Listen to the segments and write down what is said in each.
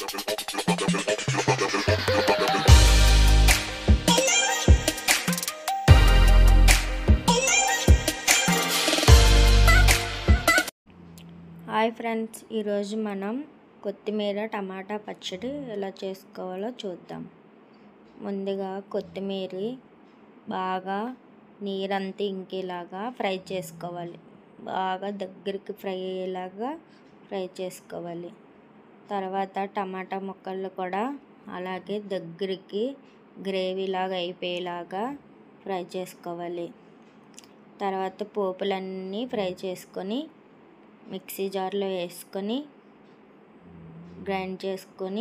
hi friends ఈరోజు మనం కొత్తిమీర టమాటా పచ్చడి ఎలా చేసుకోవాలో చూద్దాం ముందుగా కొత్తిమీర బాగా నీరంతా ఇంకేలాగా ఫ్రై చేసుకోవాలి బాగా దగ్గరికి ఫ్రై అయ్యేలాగా ఫ్రై చేసుకోవాలి తర్వాత టమాటా ముక్కలు కూడా అలాగే దగ్గరికి గ్రేవీలాగా అయిపోయేలాగా ఫ్రై చేసుకోవాలి తర్వాత పోపులన్నీ ఫ్రై చేసుకొని మిక్సీ జార్లో వేసుకొని గ్రైండ్ చేసుకొని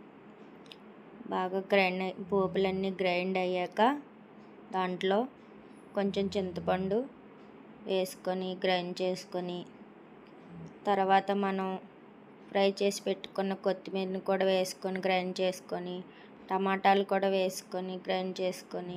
బాగా గ్రైండ్ అయి- పోపులన్నీ గ్రైండ్ అయ్యాక దాంట్లో కొంచెం చింతపండు వేసుకొని గ్రైండ్ చేసుకొని తర్వాత మనం ఫ్రై చేసి పెట్టుకున్న కొత్తిమీరని కూడా వేసుకొని గ్రైండ్ చేసుకొని టమాటాలు కూడా వేసుకొని గ్రైండ్ చేసుకొని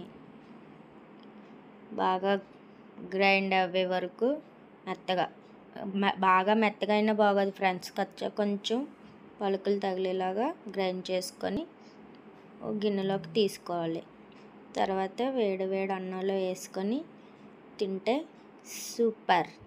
బాగా గ్రైండ్ అవ్వే వరకు మెత్తగా మె- బాగా మెత్తగా అయినా బాగోదు ఫ్రెండ్స్ కచ్చ కొంచెం పలుకులు తగిలేలాగా గ్రైండ్ చేసుకొని ఓ గిన్నెలోకి తీసుకోవాలి తర్వాత వేడి వేడి అన్నంలో వేసుకొని తింటే సూపర్